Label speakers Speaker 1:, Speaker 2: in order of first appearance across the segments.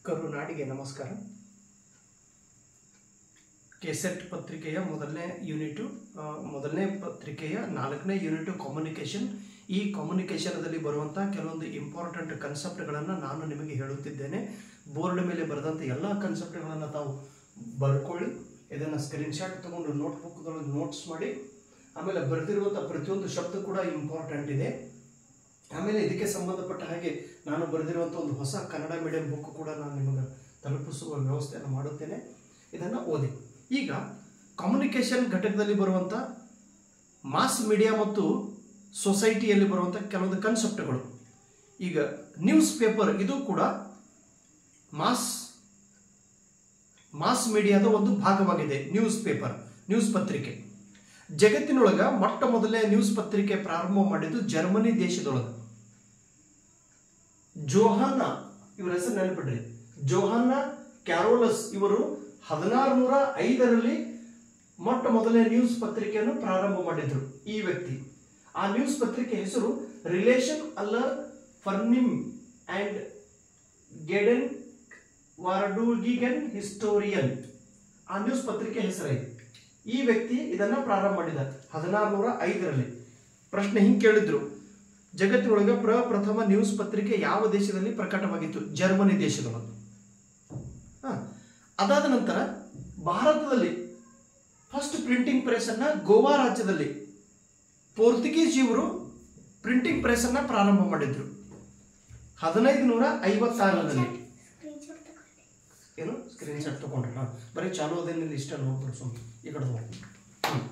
Speaker 1: ಕರುನಾಡಿಗೆ ನಮಸ್ಕಾರ ಕೆಸೆಟ್ ಪತ್ರಿಕೆಯ ಮೊದಲನೇ ಯೂನಿಟು ಆ, ಮೊದಲನೇ ಪತ್ರಿಕೆಯ ನಾಲ್ಕನೇ ಯೂನಿಟು ಕಮ್ಯುನಿಕೇಷನ್ ಈ ಕಮ್ಯುನಿಕೇಷನ್ದಲ್ಲಿ ಬರುವಂಥ ಕೆಲವೊಂದು ಇಂಪಾರ್ಟೆಂಟ್ ಕನ್ಸೆಪ್ಟ್ಗಳನ್ನು ನಾನು ನಿಮಗೆ ಹೇಳುತ್ತಿದ್ದೇನೆ ಬೋರ್ಡ್ ಮೇಲೆ ಬರೆದಂಥ ಎಲ್ಲ ಕನ್ಸೆಪ್ಟ್ಗಳನ್ನು ತಾವು ಬರ್ಕೊಳ್ಳಿ ಇದನ್ನು ಸ್ಕ್ರೀನ್ಶಾಟ್ ತಗೊಂಡು ನೋಟ್ಬುಕ್ದೊಳಗೆ ನೋಟ್ಸ್ ಮಾಡಿ ಆಮೇಲೆ ಬರೆದಿರುವಂಥ ಪ್ರತಿಯೊಂದು ಶಬ್ದ ಕೂಡ ಇಂಪಾರ್ಟೆಂಟ್ ಇದೆ ಆಮೇಲೆ ಇದಕ್ಕೆ ಸಂಬಂಧಪಟ್ಟ ಹಾಗೆ ನಾನು ಬರೆದಿರುವಂಥ ಒಂದು ಹೊಸ ಕನ್ನಡ ಮೀಡಿಯಂ ಬುಕ್ ಕೂಡ ನಾನು ನಿಮಗೆ ತಲುಪಿಸುವ ವ್ಯವಸ್ಥೆಯನ್ನು ಮಾಡುತ್ತೇನೆ ಇದನ್ನು ಓದಿ ಈಗ ಕಮ್ಯುನಿಕೇಷನ್ ಘಟಕದಲ್ಲಿ ಬರುವಂಥ ಮಾಸ್ ಮೀಡಿಯಾ ಮತ್ತು ಸೊಸೈಟಿಯಲ್ಲಿ ಬರುವಂಥ ಕೆಲವೊಂದು ಕನ್ಸೆಪ್ಟ್ಗಳು ಈಗ ನ್ಯೂಸ್ ಪೇಪರ್ ಇದು ಕೂಡ ಮಾಸ್ ಮಾಸ್ ಮೀಡಿಯಾದ ಒಂದು ಭಾಗವಾಗಿದೆ ನ್ಯೂಸ್ ಪೇಪರ್ ನ್ಯೂಸ್ ಪತ್ರಿಕೆ ಜಗತ್ತಿನೊಳಗ ಮೊಟ್ಟ ಮೊದಲನೇ ನ್ಯೂಸ್ ಪತ್ರಿಕೆ ಪ್ರಾರಂಭ ಮಾಡಿದ್ದು ಜರ್ಮನಿ ದೇಶದೊಳಗ ಜೋಹಾನ ಇವರ ಹೆಸರು ನೆನಪಿಡ್ರಿ ಜೋಹಾನ ಕ್ಯಾರೋಲಸ್ ಇವರು ಹದಿನಾರು ನೂರ ಐದರಲ್ಲಿ ಮೊಟ್ಟ ಮೊದಲನೇ ನ್ಯೂಸ್ ಪತ್ರಿಕೆಯನ್ನು ಪ್ರಾರಂಭ ಮಾಡಿದ್ರು ಈ ವ್ಯಕ್ತಿ ಆ ನ್ಯೂಸ್ ಪತ್ರಿಕೆ ಹೆಸರು ರಿಲೇಷನ್ ಅಲ್ಲರ್ ಫರ್ನಿಮ್ ಅಂಡ್ ಗೆಡೆನ್ ವಾರ್ಡೂಗಿಗನ್ ಹಿಸ್ಟೋರಿಯನ್ ಆ ನ್ಯೂಸ್ ಪತ್ರಿಕೆ ಹೆಸರೈತೆ ಈ ವ್ಯಕ್ತಿ ಇದನ್ನ ಪ್ರಾರಂಭ ಮಾಡಿದ ಹದಿನಾರು ನೂರ ಐದರಲ್ಲಿ ಪ್ರಶ್ನೆ ಹಿಂಗೆ ಕೇಳಿದ್ರು ಜಗತ್ತಿನೊಳಗೆ ಪ್ರಪ್ರಥಮ ನ್ಯೂಸ್ ಪತ್ರಿಕೆ ಯಾವ ದೇಶದಲ್ಲಿ ಪ್ರಕಟವಾಗಿತ್ತು ಜರ್ಮನಿ ದೇಶದೊಳಗೆ ಹ. ಅದಾದ ನಂತರ ಭಾರತದಲ್ಲಿ ಫಸ್ಟ್ ಪ್ರಿಂಟಿಂಗ್ ಪ್ರೆಸ್ ಅನ್ನ ಗೋವಾ ರಾಜ್ಯದಲ್ಲಿ ಪೋರ್ಚುಗೀಸ್ ಇವರು ಪ್ರಿಂಟಿಂಗ್ ಪ್ರೆಸ್ ಅನ್ನ ಪ್ರಾರಂಭ ಮಾಡಿದ್ರು ಹದಿನೈದು ನೂರ ಐವತ್ತಾರರಲ್ಲಿ
Speaker 2: ಸ್ಕ್ರೀನ್ಶಾಟ್ ತಗೊಳ್ಳಿ
Speaker 1: ಏನು ಸ್ಕ್ರೀನ್ ಶಾಟ್ ತಗೊಂಡ್ರೆ ಹಾಂ ಬರೀ ಚಾಲು ಅದೇನಿಲ್ಲ ಇಷ್ಟ ನೋಡ್ಬಿಡು ಸುಮ್ಮನೆ ಈ ಕಡೆ ಹೋಗಿ ಹ್ಮ್.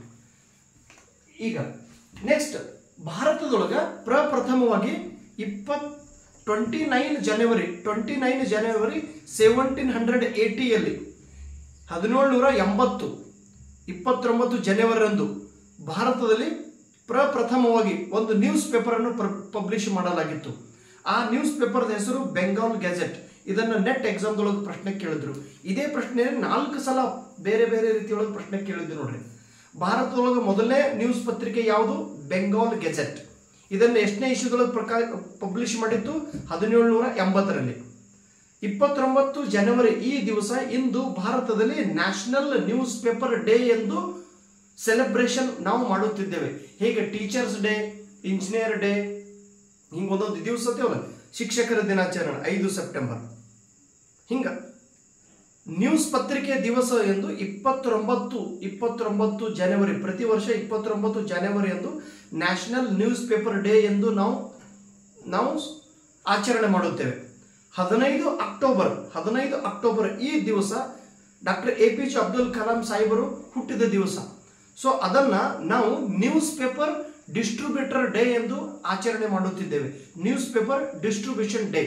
Speaker 1: ಈಗ ನೆಕ್ಸ್ಟ್ ಭಾರತದೊಳಗ ಪ್ರಪ್ರಥಮವಾಗಿ ಇಪ್ಪತ್ twenty nine January twenty nine January seventeen hundred ಏಟಿಯಲ್ಲಿ ಹದಿನೇಳುನೂರ ಎಂಬತ್ತು ಇಪ್ಪತ್ತೊಂಬತ್ತು ಜನವರಿರಂದು ಭಾರತದಲ್ಲಿ ಪ್ರಪ್ರಥಮವಾಗಿ ಒಂದು ನ್ಯೂಸ್ ಪೇಪರನ್ನು ಪಬ್ಲಿಷ್ ಮಾಡಲಾಗಿತ್ತು ಆ ನ್ಯೂಸ್ ಪೇಪರ್ದ ಹೆಸರು ಬೆಂಗಾಲ್ ಗೆಜೆಟ್ ಇದನ್ನು ನೆಟ್ ಎಕ್ಸಾಮ್ದೊಳಗೆ ಪ್ರಶ್ನೆ ಕೇಳಿದ್ರು ಇದೇ ಪ್ರಶ್ನೆ ನಾಲ್ಕು ಸಲ ಬೇರೆ ಬೇರೆ ರೀತಿಯೊಳಗೆ ಪ್ರಶ್ನೆ ಕೇಳಿದ್ರು ನೋಡ್ರಿ ಭಾರತದೊಳಗೆ ಮೊದಲನೇ ನ್ಯೂಸ್ ಪತ್ರಿಕೆ ಯಾವುದು ಬೆಂಗಾಲ್ ಗೆಜೆಟ್ ಇದನ್ನು ಎಷ್ಟನೇ ಇಶ್ಯೂದೊಳಗೆ ಪ್ರಕಾ ಪಬ್ಲಿಷ್ ಮಾಡಿದ್ದು ಹದಿನೇಳು ನೂರ ಎಂಬತ್ತರಲ್ಲಿ ಇಪ್ಪತ್ತೊಂಬತ್ತು ಜನವರಿ ಈ ದಿವಸ ಇಂದು ಭಾರತದಲ್ಲಿ ನ್ಯಾಷನಲ್ ನ್ಯೂಸ್ ಪೇಪರ್ ಡೇ ಎಂದು ಸೆಲೆಬ್ರೇಷನ್ ನಾವು ಮಾಡುತ್ತಿದ್ದೇವೆ ಹೇಗೆ ಟೀಚರ್ಸ್ ಡೇ ಇಂಜಿನಿಯರ್ ಡೇ ಹಿಂಗ ಒಂದೊಂದು ದಿವಸ ಅಲ್ಲ ಶಿಕ್ಷಕರ ದಿನಾಚರಣೆ ಐದು ಸೆಪ್ಟೆಂಬರ್ ಹಿಂಗ ನ್ಯೂಸ್ ಪತ್ರಿಕೆ ದಿವಸ ಎಂದು ಇಪ್ಪತ್ತೊಂಬತ್ತು ಇಪ್ಪತ್ತೊಂಬತ್ತು ಜನವರಿ ಪ್ರತಿ ವರ್ಷ ಇಪ್ಪತ್ತೊಂಬತ್ತು ಜನವರಿ ಎಂದು ನ್ಯಾಷನಲ್ ನ್ಯೂಸ್ ಪೇಪರ್ ಡೇ ಎಂದು ನಾವು ನಾವು ಆಚರಣೆ ಮಾಡುತ್ತೇವೆ ಹದಿನೈದು ಅಕ್ಟೋಬರ್ ಹದಿನೈದು ಅಕ್ಟೋಬರ್ ಈ ದಿವಸ doctor A P J Abdul Kalam ಸಾಹೇಬರು ಹುಟ್ಟಿದ ದಿವಸ ಸೊ ಅದನ್ನ ನಾವು ನ್ಯೂಸ್ ಪೇಪರ್ ಡಿಸ್ಟ್ರಿಬ್ಯೂಟರ್ ಡೇ ಎಂದು ಆಚರಣೆ ಮಾಡುತ್ತಿದ್ದೇವೆ ನ್ಯೂಸ್ ಪೇಪರ್ ಡಿಸ್ಟ್ರಿಬ್ಯೂಷನ್ ಡೇ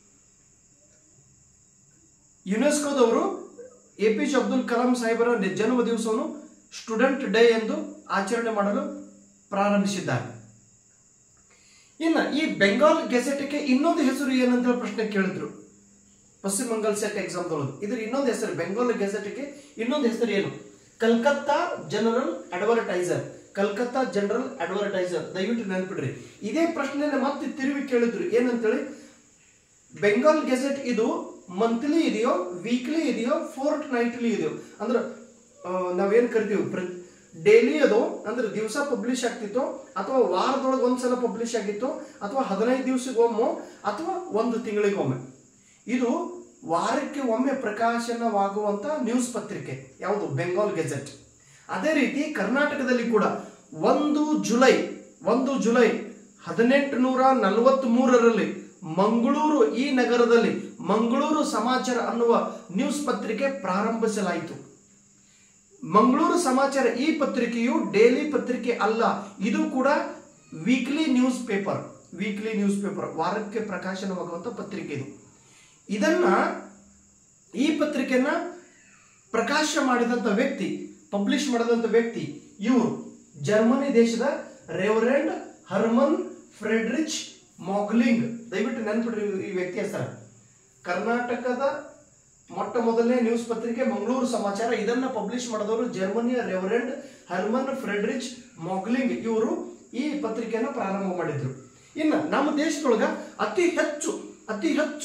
Speaker 1: ಯುನೆಸ್ಕೋದವರು A P J Abdul Kalam ಸಾಹೇಬರ ನಿ- ಜನ್ಮ ದಿವಸವನ್ನು ಸ್ಟೂಡೆಂಟ್ ಡೇ ಎಂದು ಆಚರಣೆ ಮಾಡಲು ಪ್ರಾರಂಭಿಸಿದ್ದಾರೆ ಇನ್ನು ಈ ಬೆಂಗಾಲ್ ಗೆಜೆಟ್ಗೆ ಇನ್ನೊಂದು ಹೆಸರು ಏನಂತ ಪ್ರಶ್ನೆ ಕೇಳಿದ್ರು ಪಶ್ಚಿಮ ಬಂಗಾಲ್ ಸೆಟ್ ಎಕ್ಸಾಮ್ದೊಳಗೆ ಇದ್ರ ಇನ್ನೊಂದು ಹೆಸರು ಬೆಂಗಾಲ್ ಗೆಜೆಟ್ಗೆ ಇನ್ನೊಂದು ಹೆಸರು ಏನು Calcutta General Advertiser Calcutta General Advertiser ದಯವಿಟ್ಟು ನೆನ್ಪಿಡ್ರಿ ಇದೇ ಪ್ರಶ್ನೆನ ಮತ್ತೆ ತಿರುವಿ ಕೇಳಿದ್ರು ಏನಂತೇಳಿ ಬೆಂಗಾಲ್ ಗೆಜೆಟ್ ಇದು ಮಂತ್ಲಿ ಇದೆಯೋ ವೀಕ್ಲಿ ಇದೆಯೋ ಫೋರ್ಟ್ ನೈಟ್ಲಿ ಇದೆಯೋ ಅಂದ್ರೆ ಆ, ನಾವೇನ್ ಕರಿತೀವಿ ಪ್ರ ಡೈಲಿ ಅದು ಅಂದ್ರೆ ದಿವಸ ಪಬ್ಲಿಷ್ ಆಗ್ತಿತ್ತು ಅಥವಾ ವಾರದೊಳಗೆ ಒಂದ್ಸಲ ಪಬ್ಲಿಷ್ ಆಗಿತ್ತು ಅಥವಾ ಹದಿನೈದು ದಿವಸಕ್ಕೊಮ್ಮೆ ಅಥವಾ ಒಂದು ತಿಂಗಳಿಗೊಮ್ಮೆ ಇದು ವಾರಕ್ಕೆ ಒಮ್ಮೆ ಪ್ರಕಾಶನವಾಗುವಂತ ನ್ಯೂಸ್ ಪತ್ರಿಕೆ ಯಾವುದು ಬೆಂಗಾಲ್ ಗೆಜೆಟ್ ಅದೇ ರೀತಿ ಕರ್ನಾಟಕದಲ್ಲಿ ಕೂಡ ಒಂದು ಜುಲೈ ಒಂದು ಜುಲೈ ಹದಿನೆಂಟು ನೂರ ನಲವತ್ತ್ ಮೂರರಲ್ಲಿ ಮಂಗಳೂರು ಈ ನಗರದಲ್ಲಿ ಮಂಗಳೂರು ಸಮಾಚಾರ ಅನ್ನುವ ನ್ಯೂಸ್ ಪತ್ರಿಕೆ ಪ್ರಾರಂಭಿಸಲಾಯಿತು ಮಂಗಳೂರು ಸಮಾಚಾರ ಈ ಪತ್ರಿಕೆಯು ಡೈಲಿ ಪತ್ರಿಕೆ ಅಲ್ಲ ಇದು ಕೂಡ weekly newspaper weekly newspaper ವಾರಕ್ಕೆ ಪ್ರಕಾಶನವಾಗುವಂತ ಪತ್ರಿಕೆ ಇದು ಇದನ್ನ ಈ ಪತ್ರಿಕೆಯನ್ನ ಪ್ರಕಾಶ ಮಾಡಿದಂತ ವ್ಯಕ್ತಿ ಪಬ್ಲಿಷ್ ಮಾಡಿದಂತ ವ್ಯಕ್ತಿ ಇವರು ಜರ್ಮನಿ ದೇಶದ ರೆವರೆಂಡ್ ಹರ್ಮನ್ ಫ್ರೆಡ್ರಿಚ್ ಮಾಗ್ಲಿಂಗ್ ದಯವಿಟ್ಟು ನೆನ್ಪಿಡ್ರಿ ಈ ವ್ಯಕ್ತಿ ಹೆಸರ ಕರ್ನಾಟಕದ ಮೊಟ್ಟ ಮೊದಲನೇ ನ್ಯೂಸ್ ಪತ್ರಿಕೆ ಮಂಗಳೂರು ಸಮಾಚಾರ ಇದನ್ನ ಪಬ್ಲಿಷ್ ಮಾಡಿದವರು ಜರ್ಮನಿಯ ರೆವರೆಂಡ್ ಹರ್ಮನ್ ಫ್ರೆಡ್ರಿಚ್ ಮಾಗ್ಲಿಂಗ್ ಇವರು ಈ ಪತ್ರಿಕೆಯನ್ನು ಪ್ರಾರಂಭ ಮಾಡಿದ್ರು ಇನ್ನು ನಮ್ಮ ದೇಶದೊಳಗ ಅತಿ ಹೆಚ್ಚು ಅತಿ ಹೆಚ್ಚು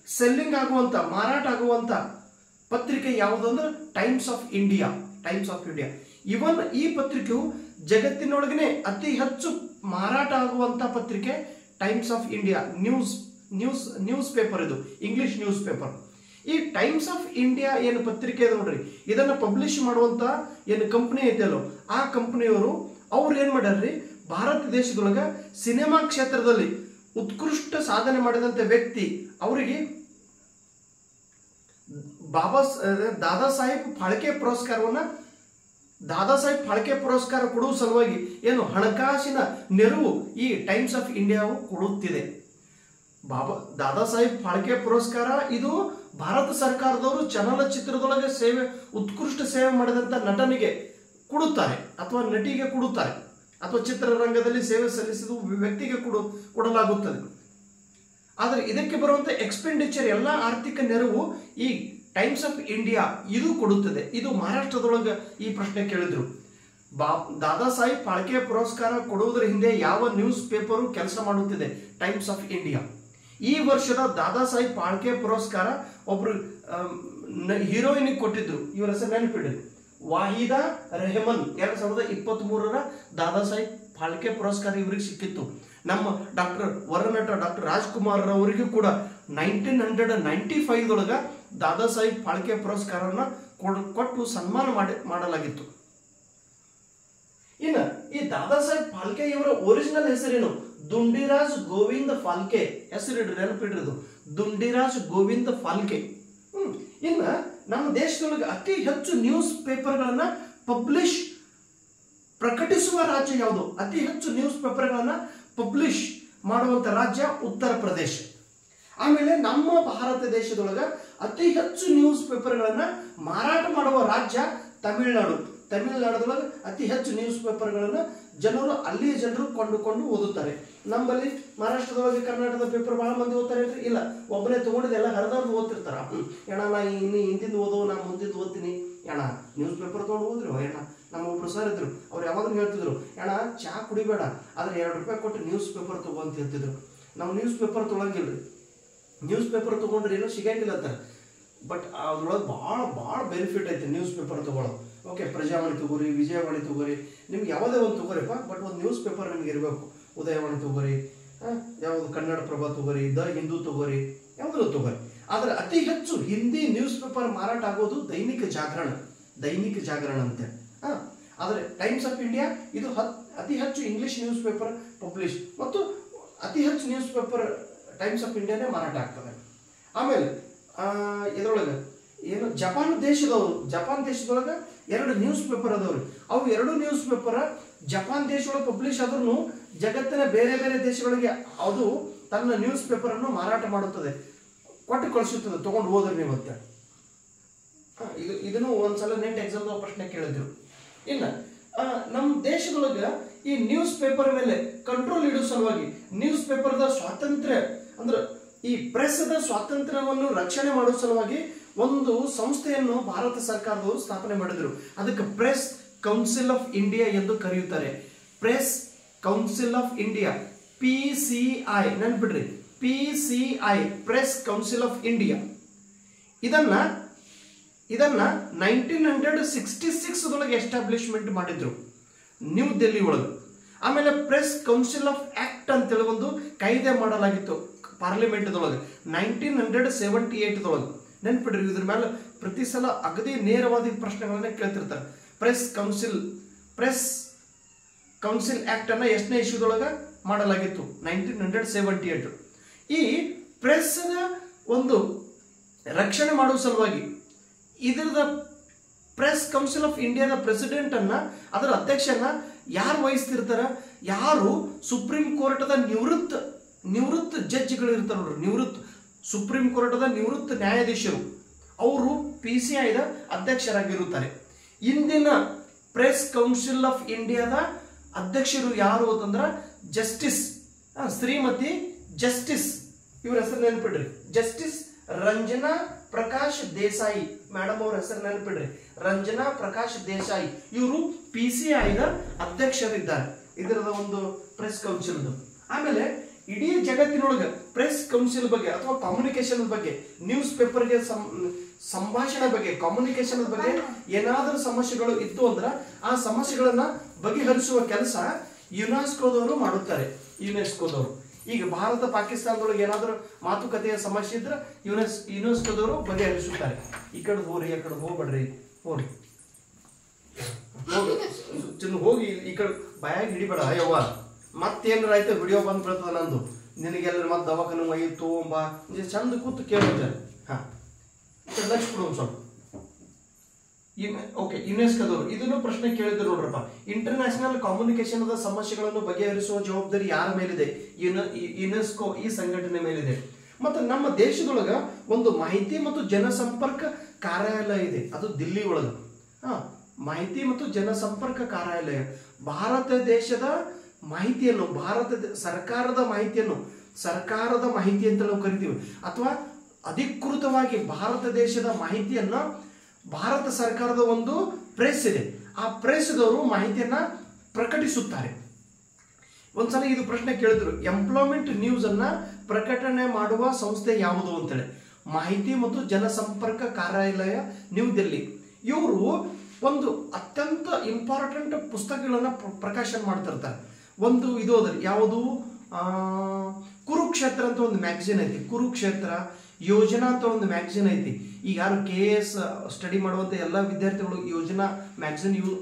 Speaker 1: ಸೆಲ್ಲಿಂಗ್ ಆಗುವಂತ ಮಾರಾಟ ಆಗುವಂತ ಪತ್ರಿಕೆ ಯಾವುದು ಅಂದ್ರೆ Times of India Times of India ಇವನ್ ಈ ಪತ್ರಿಕೆಯು ಜಗತ್ತಿನೊಳಗನೆ ಅತಿ ಹೆಚ್ಚು ಮಾರಾಟ ಆಗುವಂತ ಪತ್ರಿಕೆ Times of India news news newspaper ಇದು ಇಂಗ್ಲಿಷ್ ನ್ಯೂಸ್ ಪೇಪರ್ ಈ ಟೈಮ್ಸ್ ಆಫ್ ಇಂಡಿಯಾ ಏನು ಪತ್ರಿಕೆ ಇದೆ ನೋಡ್ರಿ ಇದನ್ನ ಪಬ್ಲಿಷ್ ಮಾಡುವಂತ ಏನು ಕಂಪನಿ ಐತಲ್ಲೋ ಆ ಕಂಪನಿಯವರು ಅವ್ರು ಏನ್ ಮಾಡ್ಯಾರ್ರಿ ಭಾರತ ದೇಶದೊಳಗ ಸಿನಿಮಾ ಕ್ಷೇತ್ರದಲ್ಲಿ ಉತ್ಕೃಷ್ಟ ಸಾಧನೆ ಮಾಡಿದಂತ ವ್ಯಕ್ತಿ ಅವರಿಗೆ ಬಾಬಾ ಸ- ದಾದಾ ಸಾಹೇಬ್ ಫಾಳ್ಕೆ ಪುರಸ್ಕಾರವನ್ನ ದಾದಾ ಸಾಹೇಬ್ ಫಾಳ್ಕೆ ಪುರಸ್ಕಾರ ಕೊಡುವ ಸಲುವಾಗಿ ಏನು ಹಣಕಾಸಿನ ನೆರವು ಈ ಟೈಮ್ಸ್ ಆಫ್ ಇಂಡಿಯಾವು ಕೊಡುತ್ತಿದೆ ಬಾಬಾ ದಾದಾ ಸಾಹೇಬ್ ಫಾಳ್ಕೆ ಪುರಸ್ಕಾರ ಇದು ಭಾರತ ಸರ್ಕಾರದವರು ಚಲನಚಿತ್ರದೊಳಗೆ ಸೇವೆ ಉತ್ಕೃಷ್ಟ ಸೇವೆ ಮಾಡಿದಂತ ನಟನಿಗೆ ಕೊಡುತ್ತಾರೆ ಅಥವಾ ನಟಿಗೆ ಕೊಡುತ್ತಾರೆ ಅಥವಾ ಚಿತ್ರರಂಗದಲ್ಲಿ ಸೇವೆ ಸಲ್ಲಿಸಿದ ವ್ಯಕ್ತಿಗೆ ಕೊಡು ಕೊಡಲಾಗುತ್ತದೆ ಆದರೆ ಇದಕ್ಕೆ ಬರುವಂತ ಎಕ್ಸ್ಪೆಂಡಿಚರ್ ಎಲ್ಲ ಆರ್ಥಿಕ ನೆರವು ಈ ಟೈಮ್ಸ್ ಆಫ್ ಇಂಡಿಯಾ ಇದು ಕೊಡುತ್ತದೆ ಇದು ಮಹಾರಾಷ್ಟ್ರದೊಳಗೆ ಈ ಪ್ರಶ್ನೆ ಕೇಳಿದ್ರು ಬಾ ದಾದಾ ಸಾಹೇಬ್ ಫಾಳ್ಕೆ ಪುರಸ್ಕಾರ ಕೊಡುವುದರ ಹಿಂದೆ ಯಾವ ನ್ಯೂಸ್ ಪೇಪರು ಕೆಲಸ ಮಾಡುತ್ತಿದೆ ಟೈಮ್ಸ್ ಆಫ್ ಇಂಡಿಯಾ ಈ ವರ್ಷದ ದಾದಾ ಸಾಹೇಬ್ ಫಾಳ್ಕೆ ಪುರಸ್ಕಾರ ಒಬ್ರು ಹೀರೋಯಿನ್ ಕೊಟ್ಟಿದ್ರು ಇವರ ಹೆಸರು ನೆನಪಿಡಿ ವಾಹಿದಾ ರೆಹಮನ್ ಎರಡ್ ಸಾವಿರದ ಇಪ್ಪತ್ತ್ ಮೂರರ ದಾದಾ ಸಾಹೇಬ್ ಫಾಳ್ಕೆ ಪುರಸ್ಕಾರ ಇವರಿಗೆ ಸಿಕ್ಕಿತ್ತು ನಮ್ಮ ಡಾಕ್ಟರ್ ವರನಟ ಡಾಕ್ಟರ್ ರಾಜ್ಕುಮಾರ್ ಅವರಿಗೂ ಕೂಡ ನೈನ್ಟೀನ್ ಹಂಡ್ರೆಡ್ ನೈಂಟಿ ಫೈವ್ ಒಳಗ ದಾದಾ ಸಾಹೇಬ್ ಫಾಳ್ಕೆ ಪುರಸ್ಕಾರನ ಕೊಡ್- ಕೊಟ್ಟು ಸನ್ಮಾನ ಮಾಡಿ ಮಾಡಲಾಗಿತ್ತು ಇನ್ನ ಈ ದಾದಾ ಸಾಹೇಬ್ ಫಾಲ್ಕೆ ಇವರ ಒರಿಜಿನಲ್ ಹೆಸರೇನು ದುಂಡಿರಾಜ್ ಗೋವಿಂದ ಫಾಲ್ಕೆ ಹೆಸರಿಡ್ರಿ ನೆನಪಿಡ್ರಿ ಇದು ದುಂಡಿರಾಜ್ ಗೋವಿಂದ ಫಾಲ್ಕೆ ಹ್ಮ್ ಇನ್ನ ನಮ್ಮ ದೇಶದೊಳಗೆ ಅತಿ ಹೆಚ್ಚು ನ್ಯೂಸ್ ಪೇಪರ್ಗಳನ್ನ ಪಬ್ಲಿಷ್ ಪ್ರಕಟಿಸುವ ರಾಜ್ಯ ಯಾವುದು ಅತಿ ಹೆಚ್ಚು ನ್ಯೂಸ್ ಪೇಪರ್ಗಳನ್ನ ಪಬ್ಲಿಷ್ ಮಾಡುವಂತ ರಾಜ್ಯ ಉತ್ತರ ಪ್ರದೇಶ ಆಮೇಲೆ ನಮ್ಮ ಭಾರತ ದೇಶದೊಳಗ ಅತಿ ಹೆಚ್ಚು ನ್ಯೂಸ್ ಪೇಪರ್ಗಳನ್ನ ಮಾರಾಟ ಮಾಡುವ ರಾಜ್ಯ ತಮಿಳುನಾಡು ತಮಿಳುನಾಡದೊಳಗೆ ಅತಿ ಹೆಚ್ಚು ನ್ಯೂಸ್ ಪೇಪರ್ಗಳನ್ನ ಜನರು ಅಲ್ಲಿಯ ಜನರು ಕೊಂಡುಕೊಂಡು ಓದುತ್ತಾರೆ ನಮ್ಮಲ್ಲಿ ಮಹಾರಾಷ್ಟ್ರದೊಳಗೆ ಕರ್ನಾಟಕದ ಪೇಪರ್ ಬಹಳ ಮಂದಿ ಓದ್ತಾರೆ ಇಲ್ರಿ? ಇಲ್ಲ ಒಬ್ಬನೇ ತಗೊಂಡಿದ್ದು ಎಲ್ಲ ಹರಿದವ್ರು ಓದ್ತಿರ್ತಾರ ಹ್ಮ್. ಅಣ್ಣ ನಾ ಇನ್ನು ಹಿಂದಿಂದ ಓದೋ ನಾ ಮುಂದಿದ್ದು ಓದ್ತೀನಿ ಅಣ್ಣ ನ್ಯೂಸ್ ಪೇಪರ್ ತೊಗೊಂಡು ಓದ್ರು ಅಣ್ಣ ನಮ್ಮ ಒಬ್ರು ಸರ್ ಇದ್ರು ಅವ್ರು ಯಾವಾಗಲೂ ಹೇಳ್ತಿದ್ರು ಅಣ್ಣ ಚಾ ಕುಡಿಬೇಡ ಆದ್ರೆ ಎರಡು ರೂಪಾಯಿ ಕೊಟ್ಟು ನ್ಯೂಸ್ ಪೇಪರ್ ತಗೋ ಅಂತ ಹೇಳ್ತಿದ್ರು ನಾವು ನ್ಯೂಸ್ ಪೇಪರ್ ತೊಗೊಳಂಗಿಲ್ರಿ ನ್ಯೂಸ್ ಪೇಪರ್ ತೊಗೊಂಡ್ರೆ ಏನೋ ಸಿಗಂಗಿಲ್ಲ ಅಂತಾರೆ ಬಟ್ ಅದ್ರೊಳಗೆ ಭಾಳ ಭಾಳ ಬೆನಿಫಿಟ್ ಐತೆ ನ್ಯೂಸ್ ಪೇಪರ್ ತೊಗೊಳ್ಳೋದು ಓಕೆ ಪ್ರಜಾವಾಣಿ ತಗೋರಿ ವಿಜಯವಾಣಿ ತಗೋರಿ ನಿಮ್ಗೆ ಯಾವುದೇ ಒಂದು ತಗೋರಿಪ್ಪ ಬಟ್ ಒಂದು ನ್ಯೂಸ್ ಪೇಪರ್ ನಿಮ್ಗೆ ಇರಬೇಕು ಉದಯವಾಣಿ ತಗೋರಿ ಆ, ಯಾವುದು ಕನ್ನಡ ಪ್ರಭ ತಗೋರಿ ದ ಹಿಂದೂ ತಗೋರಿ ಯಾವುದಾದ್ರು ತಗೋರಿ ಆದ್ರೆ ಅತಿ ಹೆಚ್ಚು ಹಿಂದಿ ನ್ಯೂಸ್ ಪೇಪರ್ ಮಾರಾಟ ಆಗೋದು ದೈನಿಕ ಜಾಗರಣ ದೈನಿಕ ಜಾಗರಣ ಅಂತ ಹಾ ಆದರೆ ಟೈಮ್ಸ್ ಆಫ್ ಇಂಡಿಯಾ ಇದು ಹತ್ ಅತಿ ಹೆಚ್ಚು ಇಂಗ್ಲಿಷ್ ನ್ಯೂಸ್ ಪೇಪರ್ ಪಬ್ಲಿಷ್ ಮತ್ತು ಅತಿ ಹೆಚ್ಚು ನ್ಯೂಸ್ ಪೇಪರ್ ಟೈಮ್ಸ್ ಆಫ್ ಇಂಡಿಯಾನೇ ಮಾರಾಟ ಆಗ್ತದೆ ಆಮೇಲೆ ಆ, ಇದ್ರೊಳಗೆ ಏನು ಜಪಾನ್ ದೇಶದವರು ಜಪಾನ್ ದೇಶದೊಳಗೆ ಎರಡು ನ್ಯೂಸ್ ಪೇಪರ್ ಅದಾವ್ರಿ ಅವು ಎರಡು ನ್ಯೂಸ್ ಪೇಪರ್ ಜಪಾನ್ ದೇಶದೊಳಗೆ ಪಬ್ಲಿಷ್ ಆದ್ರೂ ಜಗತ್ತಿನ ಬೇರೆ ಬೇರೆ ದೇಶಗಳಿಗೆ ಅದು ತನ್ನ ನ್ಯೂಸ್ ಪೇಪರ್ ಅನ್ನು ಮಾರಾಟ ಮಾಡುತ್ತದೆ ಕೊಟ್ಟು ಕಳಿಸುತ್ತದೆ ತಗೊಂಡು ಹೋದ್ರಿ ನೀವು ಅಂತ ಆ, ಇದು ಇದನ್ನು ಒಂದ್ಸಲ ನೆಟ್ ಎಕ್ಸಾಮ್ ಪ್ರಶ್ನೆ ಕೇಳಿದ್ರು ಇನ್ನ ಆ, ನಮ್ಮ ದೇಶದೊಳಗ ಈ ನ್ಯೂಸ್ ಪೇಪರ್ ಮೇಲೆ ಕಂಟ್ರೋಲ್ ಇಡೋ ಸಲುವಾಗಿ ನ್ಯೂಸ್ ಪೇಪರ್ದ ಸ್ವಾತಂತ್ರ್ಯ ಅಂದ್ರೆ ಈ ಪ್ರೆಸ್ದ ಸ್ವಾತಂತ್ರ್ಯವನ್ನು ರಕ್ಷಣೆ ಮಾಡೋ ಸಲುವಾಗಿ ಒಂದು ಸಂಸ್ಥೆಯನ್ನು ಭಾರತ ಸರ್ಕಾರದವರು ಸ್ಥಾಪನೆ ಮಾಡಿದ್ರು ಅದಕ್ಕೆ ಪ್ರೆಸ್ ಕೌನ್ಸಿಲ್ ಆಫ್ ಇಂಡಿಯಾ ಎಂದು ಕರೆಯುತ್ತಾರೆ Press Council of India P C I ನೆನ್ಪಿಡ್ರಿ P C I Press Council of India ಇದನ್ನ ಇದನ್ನ ನೈನ್ಟೀನ್ ಹಂಡ್ರೆಡ್ ಸಿಕ್ಸ್ಟಿ ಸಿಕ್ಸ್ ಒಳಗೆ ಎಸ್ಟಾಬ್ಲಿಷ್ಮೆಂಟ್ ಮಾಡಿದ್ರು ನ್ಯೂ ದಿಲ್ಲಿ ಒಳಗೆ ಆಮೇಲೆ ಪ್ರೆಸ್ ಕೌನ್ಸಿಲ್ ಆಫ್ ಆಕ್ಟ್ ಅಂತೇಳಿ ಒಂದು ಕಾಯ್ದೆ ಮಾಡಲಾಗಿತ್ತು ಪಾರ್ಲಿಮೆಂಟ್ದೊಳಗೆ ನೈನ್ಟೀನ್ ಹಂಡ್ರೆಡ್ ಸೆವೆಂಟಿ ಏಟ್ದೊಳಗೆ ನೆನ್ಪಿಡ್ರಿ ಇದ್ರ ಮೇಲೆ ಪ್ರತಿ ಸಲ ಅಗದಿ ನೇರವಾದ ಪ್ರಶ್ನೆಗಳನ್ನ ಕೇಳ್ತಿರ್ತಾರೆ Press Council Press Council Act ಅನ್ನ ಎಷ್ಟನೇ ಇಶ್ಯೂದೊಳಗ ಮಾಡಲಾಗಿತ್ತು ನೈನ್ಟೀನ್ ಹಂಡ್ರೆಡ್ ಸೆವೆಂಟಿ ಏಟ್ ಈ ಪ್ರೆಸ್ ಒಂದು ರಕ್ಷಣೆ ಮಾಡುವ ಸಲುವಾಗಿ ಇದರದ ಪ್ರೆಸ್ ಕೌನ್ಸಿಲ್ ಆಫ್ ಇಂಡಿಯಾದ ಪ್ರೆಸಿಡೆಂಟ್ ಅನ್ನ ಅದರ ಅಧ್ಯಕ್ಷನ ಯಾರು ವಹಿಸ್ತಿರ್ತಾರ ಯಾರು ಸುಪ್ರೀಂ ಕೋರ್ಟದ ನಿವೃತ್ತ ನಿವೃತ್ತ ಜಡ್ಜ್ಗಳು ಇರ್ತಾರ ನೋಡ್ರಿ ನಿವೃತ್ತ ಸುಪ್ರೀಂ ಕೋರ್ಟದ ನಿವೃತ್ತ ನ್ಯಾಯಾಧೀಶರು ಅವರು ಪಿ ಸಿ ಐದ ಅಧ್ಯಕ್ಷರಾಗಿರುತ್ತಾರೆ ಇಂದಿನ ಪ್ರೆಸ್ ಕೌನ್ಸಿಲ್ ಆಫ್ ಇಂಡಿಯಾದ ಅಧ್ಯಕ್ಷರು ಯಾರು ಅಂತಂದ್ರ ಜಸ್ಟಿಸ್ ಆ, ಶ್ರೀಮತಿ ಜಸ್ಟಿಸ್ ಇವ್ರ ಹೆಸರು ನೆನ್ಪಿಡ್ರಿ ಜಸ್ಟಿಸ್ ರಂಜನಾ ಪ್ರಕಾಶ್ ದೇಸಾಯಿ ಮೇಡಮ್ ಅವ್ರ ಹೆಸರು ನೆನ್ಪಿಡ್ರಿ ರಂಜನಾ ಪ್ರಕಾಶ್ ದೇಸಾಯಿ ಇವರು ಪಿ ಸಿ ಐದ ಅಧ್ಯಕ್ಷರಿದ್ದಾರೆ ಇದರದ ಒಂದು ಪ್ರೆಸ್ ಕೌನ್ಸಿಲ್ದು ಆಮೇಲೆ ಇಡೀ ಜಗತ್ತಿನೊಳಗ ಪ್ರೆಸ್ ಕೌನ್ಸಿಲ್ ಬಗ್ಗೆ ಅಥವಾ ಕಮ್ಯುನಿಕೇಶನ್ ಬಗ್ಗೆ ನ್ಯೂಸ್ ಪೇಪರ್ಗೆ ಸಂಭಾಷಣೆ ಬಗ್ಗೆ ಕಮ್ಯುನಿಕೇಶನ್ ಬಗ್ಗೆ ಏನಾದರೂ ಸಮಸ್ಯೆಗಳು ಇತ್ತು ಅಂದ್ರೆ ಆ ಸಮಸ್ಯೆಗಳನ್ನ ಬಗೆಹರಿಸುವ ಕೆಲಸ ಯುನೆಸ್ಕೋದವರು ಮಾಡುತ್ತಾರೆ ಯುನೆಸ್ಕೋದವರು ಈಗ ಭಾರತ ಪಾಕಿಸ್ತಾನದೊಳಗೆ ಏನಾದರೂ ಮಾತುಕತೆಯ ಸಮಸ್ಯೆ ಇದ್ರೆ ಯುನೆಸ್ ಯುನೆಸ್ಕೋದವರು ಬಗೆಹರಿಸುತ್ತಾರೆ ಈ ಕಡೆ ಹೋಗ್ರಿ ಆ ಕಡೆ ಹೋಗ್ಬೇಡ್ರಿ ಹೋಗ್ರಿ ಹೋಗು ಚಿನ್ನ ಹೋಗಿ ಈ ಕಡೆ ಬಾಯಾಗ ಹಿಡಿಬೇಡ ಯವ್ವ ಮತ್ತೇನಾರ ಆಯ್ತು ವಿಡಿಯೋ ಬಂದ್ ಬರ್ತದ ನಂದು ನಿನಗೆಲ್ಲ ಮತ್ತೆ ದವಾಖಾನೆ ಒಯ್ಯಿ ತಗೊಂಬ ನೀ ಚಂದ ಕೂತು ಕೇಳ್ತಾರೆ ಹಾ ಲಕ್ಷ ಕೊಡು ಒಂದ್ ಸ್ವಲ್ಪ ಓಕೆ ಯುನೆಸ್ಕೋದವರು ಇದನ್ನು ಪ್ರಶ್ನೆ ಕೇಳಿದ್ರು ನೋಡ್ರಪ್ಪ ಇಂಟರ್ನ್ಯಾಷನಲ್ ಕಮ್ಯುನಿಕೇಶನ್ ಸಮಸ್ಯೆಗಳನ್ನು ಬಗೆಹರಿಸುವ ಜವಾಬ್ದಾರಿ ಯಾರ ಮೇಲಿದೆ ಯುನ- ಯು- ಯುನೆಸ್ಕೋ ಈ ಸಂಘಟನೆ ಮೇಲಿದೆ ಮತ್ತು ನಮ್ಮ ದೇಶದೊಳಗ ಒಂದು ಮಾಹಿತಿ ಮತ್ತು ಜನಸಂಪರ್ಕ ಕಾರ್ಯಾಲಯ ಇದೆ ಅದು ದಿಲ್ಲಿ ಒಳಗ ಹಾ ಮಾಹಿತಿ ಮತ್ತು ಜನಸಂಪರ್ಕ ಕಾರ್ಯಾಲಯ ಭಾರತ ದೇಶದ ಮಾಹಿತಿಯನ್ನು ಭಾರತ ದ- ಸರ್ಕಾರದ ಮಾಹಿತಿಯನ್ನು ಸರ್ಕಾರದ ಮಾಹಿತಿ ಅಂತ ನಾವು ಕರಿತೀವಿ ಅಥವಾ ಅಧಿಕೃತವಾಗಿ ಭಾರತ ದೇಶದ ಮಾಹಿತಿಯನ್ನ ಭಾರತ ಸರ್ಕಾರದ ಒಂದು ಪ್ರೆಸ್ ಇದೆ ಆ ಪ್ರೆಸ್ದವರು ಮಾಹಿತಿಯನ್ನ ಪ್ರಕಟಿಸುತ್ತಾರೆ ಒಂದ್ಸಲ ಇದು ಪ್ರಶ್ನೆ ಕೇಳಿದ್ರು ಎಂಪ್ಲಾಯ್ಮೆಂಟ್ ನ್ಯೂಸ್ ಅನ್ನ ಪ್ರಕಟಣೆ ಮಾಡುವ ಸಂಸ್ಥೆ ಯಾವುದು ಅಂತೇಳಿ ಮಾಹಿತಿ ಮತ್ತು ಜನಸಂಪರ್ಕ ಕಾರ್ಯಾಲಯ ನ್ಯೂ ದಿಲ್ಲಿ ಇವರು ಒಂದು ಅತ್ಯಂತ ಇಂಪಾರ್ಟೆಂಟ್ ಪುಸ್ತಕಗಳನ್ನ ಪ್ರ- ಪ್ರಕಾಶನ ಮಾಡ್ತಿರ್ತಾರೆ ಒಂದು ಇದು ಅದ್ರಿ ಯಾವುದು ಆ, ಕುರುಕ್ಷೇತ್ರ ಅಂತ ಒಂದು ಮ್ಯಾಗಝಿನ್ ಐತಿ ಕುರುಕ್ಷೇತ್ರ ಯೋಜನಾ ಅಂತ ಒಂದು ಮ್ಯಾಗಝಿನ್ ಐತಿ ಈಗ ಯಾರು ಕೆ ಎಸ್ ಸ್ಟಡಿ ಮಾಡುವಂತ ಎಲ್ಲ ವಿದ್ಯಾರ್ಥಿಗಳು ಯೋಜನಾ ಮ್ಯಾಗಝಿನ್ ಯೂ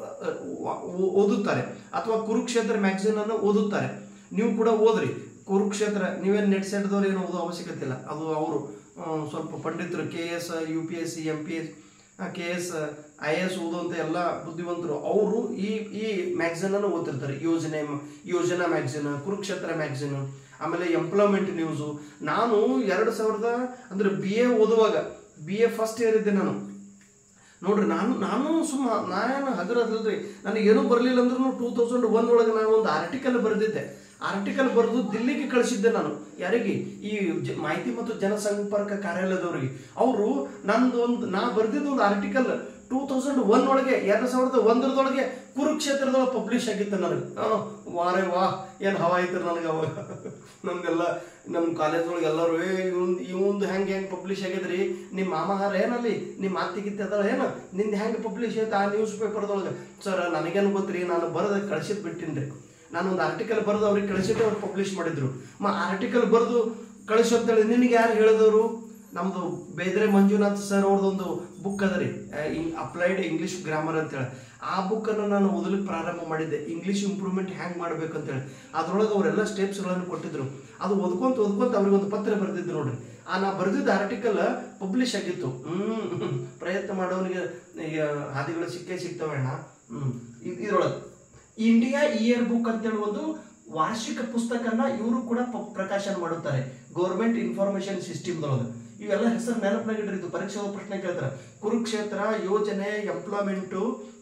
Speaker 1: ಓ- ಓದುತ್ತಾರೆ ಅಥವಾ ಕುರುಕ್ಷೇತ್ರ ಮ್ಯಾಗಝಿನ್ ಅನ್ನು ಓದುತ್ತಾರೆ ನೀವು ಕೂಡ ಓದ್ರಿ ಕುರುಕ್ಷೇತ್ರ ನೀವೇನು ನೆಟ್ ಸೆಟ್ದವ್ರು ಏನು ಓದೋ ಅವಶ್ಯಕತೆ ಇಲ್ಲ ಅದು ಅವರು ಸ್ವಲ್ಪ ಪಂಡಿತರು K S U P S C M P S K S I S ಓದುವಂತ ಎಲ್ಲ ಬುದ್ಧಿವಂತರು ಅವರು ಈ ಈ ಮ್ಯಾಗಝಿನ್ ಅನ್ನು ಓದ್ತಿರ್ತಾರೆ ಯೋಜನೆ ಯೋಜನಾ ಮ್ಯಾಗಝಿನ್ ಕುರುಕ್ಷೇತ್ರ ಮ್ಯಾಗಝಿನ್ ಆಮೇಲೆ ಎಂಪ್ಲಾಯ್ಮೆಂಟ್ ನ್ಯೂಸು ನಾನು ಎರಡು ಸಾವಿರದ ಅಂದ್ರೆ ಬಿ ಎ ಓದುವಾಗ ಬಿ ಎ ಫಸ್ಟ್ ಇಯರ್ ಇದ್ದೆ ನಾನು ನೋಡ್ರಿ ನಾನು ನಾನು ಸುಮ್ಮ ನಾನು ಹಗರದಲ್ರಿ ನನಗೇನು ಬರಲಿಲ್ಲ ಅಂದ್ರೂ ಟೂ ತೌಸಂಡ್ ಒನ್ ಒಳಗೆ ನಾನು ಒಂದು ಆರ್ಟಿಕಲ್ ಬರೆದಿದ್ದೆ ಆರ್ಟಿಕಲ್ ಬರೆದು ದಿಲ್ಲಿಗೆ ಕಳಿಸಿದ್ದೆ ನಾನು ಯಾರಿಗೆ ಈ ಜ- ಮಾಹಿತಿ ಮತ್ತು ಜನಸಂಪರ್ಕ ಕಾರ್ಯಾಲಯದವರಿಗೆ ಅವರು ನಂದು ಒಂದು ನಾ ಬರೆದಿದ್ದು ಒಂದು ಆರ್ಟಿಕಲ್ ಟೂ ತೌಸಂಡ್ ಒನ್ ಒಳಗೆ ಎರಡು ಸಾವಿರದ ಒಂದರದೊಳಗೆ ಕುರುಕ್ಷೇತ್ರದೊಳಗೆ ಪಬ್ಲಿಷ್ ಆಗಿತ್ತು ನನಗೆ ಆ, ವಾರೇ ವಾ ಏನು ಹವಾ ಐತ್ರಿ ನನಗೆ ಅವಾಗ ನಮ್ಗೆಲ್ಲ ನಮ್ಮ ಕಾಲೇಜ್ ಒಳಗೆ ಎಲ್ಲರೂ ಏ ಇವ್ನ್ ಇವಂದು ಹೆಂಗೆ ಹೆಂಗೆ ಪಬ್ಲಿಷ್ ಆಗಿದ್ರಿ ನಿಮ್ಮ ಮಾಮಹಾರ ಏನಲ್ಲಿ ನಿಮ್ಮ ಮಾತಿಗಿತ್ತೆ ಅದ ಏನು ನಿಂದು ಹೆಂಗೆ ಪಬ್ಲಿಷ್ ಆಯ್ತು ಆ ನ್ಯೂಸ್ ಪೇಪರ್ದೊಳಗೆ ಸರ್ ನನಗೇನು ಗೊತ್ತ್ರಿ ನಾನು ಬರೆದ ಕಳಿಸಿದ್ ಬಿಟ್ಟಿನ್ರಿ ನಾನು ಒಂದು ಆರ್ಟಿಕಲ್ ಬರೆದು ಅವ್ರಿಗೆ ಕಳಿಸಿಟ್ಟು ಅವ್ರು ಪಬ್ಲಿಷ್ ಮಾಡಿದ್ರು ಮ ಆರ್ಟಿಕಲ್ ಬರೆದು ಕಳಿಸು ಅಂತೇಳಿ ನಿನಗೆ ಯಾರು ಹೇಳಿದವರು ನಮ್ದು ಬೇದ್ರೆ ಮಂಜುನಾಥ್ ಸರ್ ಅವ್ರದ್ದೊಂದು ಬುಕ್ ಅದ ರೀ ಅಪ್ಲೈಡ್ ಇಂಗ್ಲಿಷ್ ಗ್ರಾಮರ್ ಅಂತೇಳಿ ಆ ಬುಕ್ಕನ್ನು ನಾನು ಓದಲಿಕ್ಕೆ ಪ್ರಾರಂಭ ಮಾಡಿದ್ದೆ ಇಂಗ್ಲಿಷ್ ಇಂಪ್ರೂವ್ಮೆಂಟ್ ಹ್ಯಾಂಗ್ ಮಾಡ್ಬೇಕು ಅಂತೇಳಿ ಅದ್ರೊಳಗೆ ಅವರೆಲ್ಲ ಸ್ಟೆಪ್ಸ್ಗಳನ್ನು ಕೊಟ್ಟಿದ್ರು ಅದು ಓದ್ಕೊಂತ ಓದ್ಕೊಂತ ಅವ್ರಿಗೆ ಒಂದು ಪತ್ರ ಬರೆದಿದ್ದು ನೋಡ್ರಿ ಆ ನಾ ಬರೆದಿದ್ದ ಆರ್ಟಿಕಲ್ ಪಬ್ಲಿಷ್ ಆಗಿತ್ತು ಹ್ಮ್ ಪ್ರಯತ್ನ ಮಾಡೋನಿಗೆ ಈಗ ಹಾದಿಗಳು ಸಿಕ್ಕೇ ಸಿಗ್ತವಣ್ಣ ಹ್ಮ್ ಇದ್- ಇದ್ರೊಳಗೆ ಇಂಡಿಯಾ ಇಯರ್ ಬುಕ್ ಅಂತೇಳಿ ಒಂದು ವಾರ್ಷಿಕ ಪುಸ್ತಕನ ಇವರು ಕೂಡ ಪ- ಪ್ರಕಾಶನ ಮಾಡುತ್ತಾರೆ ಗೌರ್ಮೆಂಟ್ ಇನ್ಫಾರ್ಮೇಶನ್ ಸಿಸ್ಟಮ್ದೊಳಗೆ ಇವೆಲ್ಲ ಹೆಸರು ನೆನಪಿನಾಗ ಇಡ್ರಿ ಇದು ಪರೀಕ್ಷೆ ಪ್ರಶ್ನೆ ಕೇಳ್ತಾರೆ ಕುರುಕ್ಷೇತ್ರ ಯೋಜನೆ ಎಂಪ್ಲಾಯ್ಮೆಂಟು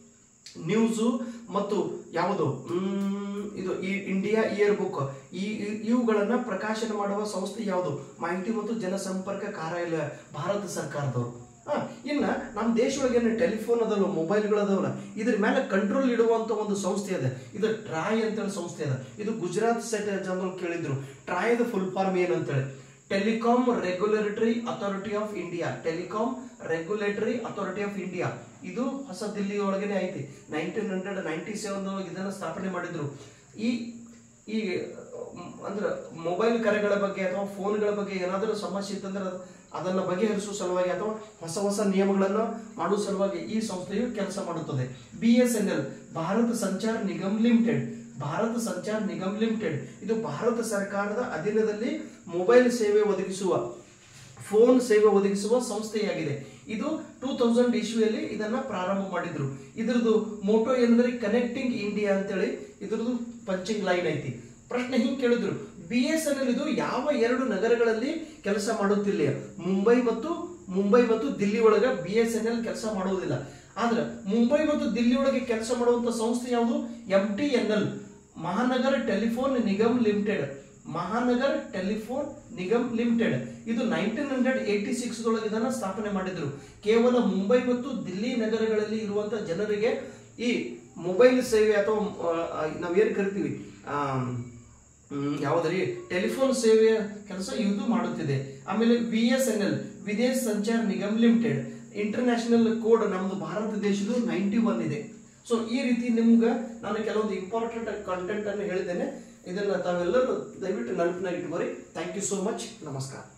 Speaker 1: ನ್ಯೂಸು ಮತ್ತು ಯಾವುದು ಮ್, ಇದು ಈ ಇಂಡಿಯಾ ಇಯರ್ ಬುಕ್ ಈ ಈ- ಇವುಗಳನ್ನ ಪ್ರಕಾಶನ ಮಾಡುವ ಸಂಸ್ಥೆ ಯಾವುದು ಮಾಹಿತಿ ಮತ್ತು ಜನಸಂಪರ್ಕ ಕಾರ್ಯಾಲಯ ಭಾರತ ಸರ್ಕಾರದವರು ಹಾ, ಇನ್ನ ನಮ್ಮ ದೇಶದೊಳಗೆ ಏನು ಟೆಲಿಫೋನ್ ಅದಲ್ಲ ಮೊಬೈಲ್ಗಳದವಲ್ಲ ಇದ್ರ ಮೇಲೆ ಕಂಟ್ರೋಲ್ ಇಡುವಂತ ಒಂದು ಸಂಸ್ಥೆ ಇದೆ ಇದು ಟ್ರಾಯ್ ಅಂತೇಳಿ ಸಂಸ್ಥೆ ಇದೆ ಇದು ಗುಜರಾತ್ ಸೆಟ್ ಜನರು ಕೇಳಿದ್ರು ಟ್ರಾಯ್ದ ಫುಲ್ ಫಾರ್ಮ್ ಏನು ಅಂತೇಳಿ Telecom Regulatory Authority of India Telecom Regulatory Authority of India ಇದು ಹೊಸ ದಿಲ್ಲಿ ಒಳಗನೆ ಐತಿ ನೈನ್ಟೀನ್ ಹಂಡ್ರೆಡ್ ನೈನ್ಟಿ ಸೆವೆನ್ ಇದನ್ನ ಸ್ಥಾಪನೆ ಮಾಡಿದ್ರು ಈ ಈ ಮ್, ಅಂದ್ರೆ ಮೊಬೈಲ್ ಕರೆಗಳ ಬಗ್ಗೆ ಅಥವಾ ಫೋನ್ಗಳ ಬಗ್ಗೆ ಏನಾದರೂ ಸಮಸ್ಯೆ ಇತ್ತಂದ್ರೆ ಅದು- ಅದನ್ನ ಬಗೆಹರಿಸುವ ಸಲುವಾಗಿ ಅಥವಾ ಹೊಸ ಹೊಸ ನಿಯಮಗಳನ್ನು ಮಾಡುವ ಸಲುವಾಗಿ ಈ ಸಂಸ್ಥೆಯು ಕೆಲಸ ಮಾಡುತ್ತದೆ B S N L Bharat Sanchar Nigam Limited Bharat Sanchar Nigam Limited ಇದು ಭಾರತ ಸರ್ಕಾರದ ಅಧೀನದಲ್ಲಿ ಮೊಬೈಲ್ ಸೇವೆ ಒದಗಿಸುವ ಫೋನ್ ಸೇವೆ ಒದಗಿಸುವ ಸಂಸ್ಥೆಯಾಗಿದೆ ಇದು ಟೂ ತೌಸಂಡ್ ಇಶ್ಯೂಯಲ್ಲಿ ಇದನ್ನ ಪ್ರಾರಂಭ ಮಾಡಿದ್ರು ಇದ್ರದ್ದು ಮೋಟೋ ಏನಂದ್ರೆ ಕನೆಕ್ಟಿಂಗ್ ಇಂಡಿಯಾ ಅಂತೇಳಿ ಇದ್ರದ್ದು ಪಂಚಿಂಗ್ ಲೈನ್ ಐತಿ ಪ್ರಶ್ನೆ ಹಿಂಗ್ ಕೇಳಿದ್ರು ಬಿ ಎಸ್ ಎನ್ ಎಲ್ ಇದು ಯಾವ ಎರಡು ನಗರಗಳಲ್ಲಿ ಕೆಲಸ ಮಾಡುತ್ತಿಲ್ಲ ಮುಂಬೈ ಮತ್ತು ಮುಂಬೈ ಮತ್ತು ದಿಲ್ಲಿ ಒಳಗ ಬಿ ಎಸ್ ಎನ್ ಎಲ್ ಕೆಲಸ ಮಾಡುವುದಿಲ್ಲ ಆದ್ರೆ ಮುಂಬೈ ಮತ್ತು ದಿಲ್ಲಿ ಒಳಗೆ ಕೆಲಸ ಮಾಡುವಂತ ಸಂಸ್ಥೆ ಯಾವುದು M T N L Mahanagar Telephone Nigam Limited Mahanagar Telephone Nigam Limited ಇದು ನೈನ್ಟೀನ್ ಹಂಡ್ರೆಡ್ ಏಯ್ಟಿ ಸಿಕ್ಸ್ ದೊಳಗೆ ಇದನ್ನ ಸ್ಥಾಪನೆ ಮಾಡಿದ್ರು ಕೇವಲ ಮುಂಬೈ ಮತ್ತು ದಿಲ್ಲಿ ನಗರಗಳಲ್ಲಿ ಇರುವಂತ ಜನರಿಗೆ ಈ ಮೊಬೈಲ್ ಸೇವೆ ಅಥವಾ ಆ, ನಾವೇನ್ ಕರಿತೀವಿ ಹ್ಮ್, ಯಾವುದ್ರಿ ಟೆಲಿಫೋನ್ ಸೇವೆಯ ಕೆಲಸ ಇದು ಮಾಡುತ್ತಿದೆ ಆಮೇಲೆ B S N L Videsh Sanchar Nigam Limited international code ನಮ್ದು ಭಾರತ ದೇಶದ ನೈಂಟಿ ಒನ್ ಇದೆ ಸೊ ಈ ರೀತಿ ನಿಮ್ಗೆ ನಾನು ಕೆಲವೊಂದು ಇಂಪಾರ್ಟೆಂಟ್ ಕಂಟೆಂಟ್ ಅನ್ನು ಹೇಳಿದ್ದೇನೆ ಇದನ್ನ ತಾವೆಲ್ಲರೂ ದಯವಿಟ್ಟು ನೆನಪಿನಾಗ ಇಟ್ಕೋರಿ ಥ್ಯಾಂಕ್ ಯು ಸೋ ಮಚ್ ನಮಸ್ಕಾರ